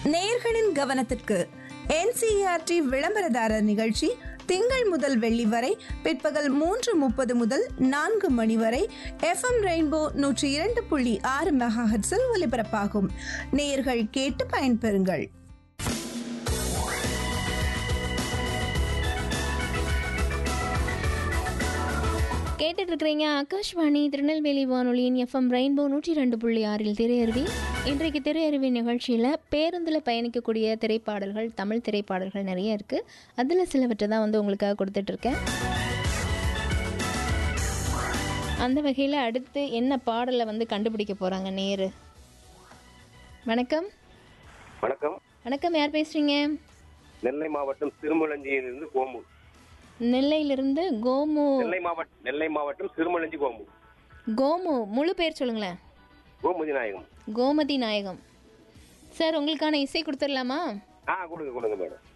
நேயர்களின் கவனத்திற்கு என்சிஆர்டி விளம்பரதாரர் நிகழ்ச்சி திங்கள் முதல் வெள்ளி வரை பிற்பகல் மூன்று முப்பது முதல் நான்கு மணி வரை எஃப்எம் ரெயின்போ நூற்றி இரண்டு புள்ளி ஆறு மெகாஹெட்ஸில் ஒலிபரப்பாகும் நேயர்கள் கேட்டு பயன்பெறுங்கள் கேட்டுட்டு இருக்கிறீங்க ஆகாஷ்வாணி திருநெல்வேலி வானொலியின் எஃப்எம் ரெயின்போ நூற்றி ரெண்டு புள்ளி ஆறில் திரையருவி இன்றைக்கு திரையருவி நிகழ்ச்சியில் பேருந்தில் பயணிக்கக்கூடிய திரைப்பாடல்கள் தமிழ் திரைப்பாடல்கள் நிறைய இருக்குது அதில் சிலவற்றை தான் வந்து உங்களுக்காக கொடுத்துட்ருக்கேன் அந்த வகையில் அடுத்து என்ன பாடலை வந்து கண்டுபிடிக்க போகிறாங்க நேரு வணக்கம் வணக்கம் வணக்கம் யார் பேசுகிறீங்க நெல்லை மாவட்டம் திருமலஞ்சியிலிருந்து கோமு நெல்லையிலிருந்து கோமு நெல்லை மாவட்டம் நெல்லை மாவட்டம் திருமலஞ்சி கோமு கோமு முழு பேர் சொல்லுங்களேன் கோமுதி நாயகம் கோமதி நாயகம் சார் உங்களுக்கான இசை கொடுத்துடலாமா ஆ கொடுங்க கொடுங்க மேடம்